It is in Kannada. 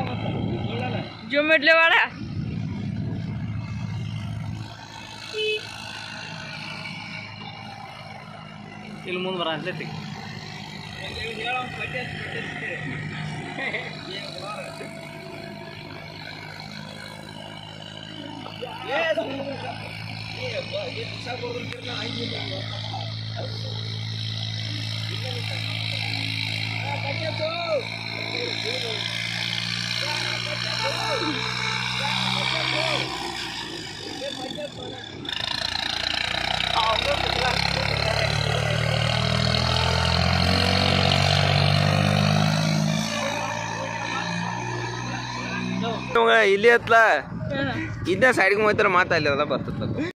ಜೊಮೆಟ್ಲೆ ವಾಡ ಇಲ್ಲಿ ಮುಂದೆ ಬರ ಅಂತೈತಿ ಇಲ್ಲಿ ಹತ್ಲ ಇದ್ದ ಸೈಡ್ಗೆ ಹೋಗ್ತಾರ ಮಾತಾ ಅಲ್ಲಿ ಅದ ಬರ್ತದ